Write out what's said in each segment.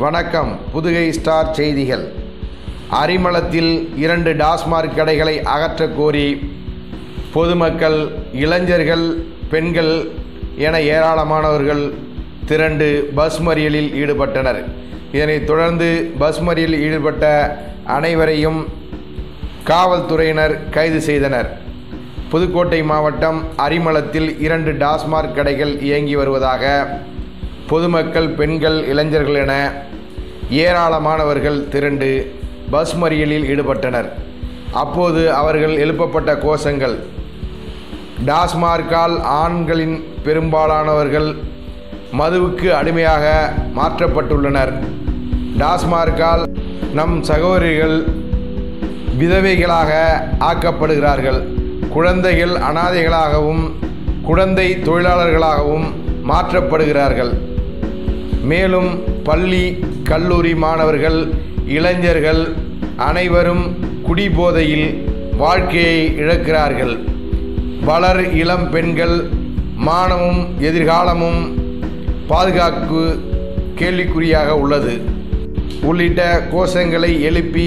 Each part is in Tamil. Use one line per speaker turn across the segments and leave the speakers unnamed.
வணக்கம் புதுகை ஸ்டார் செய்திகள் அரிமளத்தில் இரண்டு டாஸ்மார்க் கடைகளை அகற்றக் கோரி பொதுமக்கள் இளைஞர்கள் பெண்கள் என ஏராளமானவர்கள் திரண்டு பஸ் மறியலில் ஈடுபட்டனர் இதனைத் தொடர்ந்து பஸ் மறியலில் ஈடுபட்ட அனைவரையும் காவல்துறையினர் கைது செய்தனர் புதுக்கோட்டை மாவட்டம் அரிமளத்தில் இரண்டு டாஸ்மார்க் கடைகள் இயங்கி வருவதாக பொதுமக்கள் பெண்கள் இளைஞர்கள் என ஏராளமானவர்கள் திரண்டு பஸ் மறியலில் ஈடுபட்டனர் அப்போது அவர்கள் எழுப்பப்பட்ட கோஷங்கள் டாஸ்மார்க்கால் ஆண்களின் பெரும்பாலானவர்கள் மதுவுக்கு அடிமையாக மாற்றப்பட்டுள்ளனர் டாஸ்மார்க்கால் நம் சகோதரிகள் விதவைகளாக ஆக்கப்படுகிறார்கள் குழந்தைகள் அனாதைகளாகவும் குழந்தை தொழிலாளர்களாகவும் மாற்றப்படுகிறார்கள் மேலும் பள்ளி கல்லூரி மாணவர்கள் இளைஞர்கள் அனைவரும் குடிபோதையில் வாழ்க்கையை இழக்கிறார்கள் வளர் இளம் பெண்கள் மானமும் எதிர்காலமும் பாதுகாப்பு கேள்விக்குறியாக உள்ளது உள்ளிட்ட கோஷங்களை எழுப்பி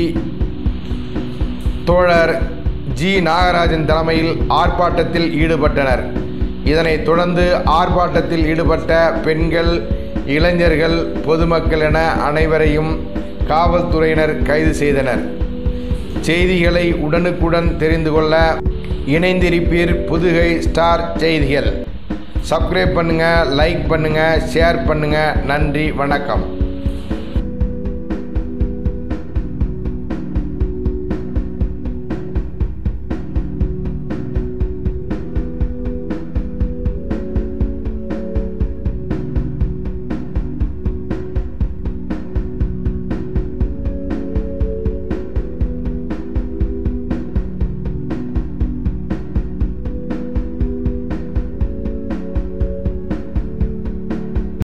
தோழர் ஜி நாகராஜன் தலைமையில் ஆர்ப்பாட்டத்தில் ஈடுபட்டனர் இதனைத் தொடர்ந்து ஆர்ப்பாட்டத்தில் ஈடுபட்ட பெண்கள் இளைஞர்கள் பொதுமக்கள் என அனைவரையும் காவல்துறையினர் கைது செய்தனர் செய்திகளை உடனுக்குடன் தெரிந்து கொள்ள இணைந்திருப்பீர் புதுகை ஸ்டார் செய்திகள் சப்ஸ்கிரைப் பண்ணுங்கள் லைக் பண்ணுங்கள் ஷேர் பண்ணுங்கள் நன்றி வணக்கம்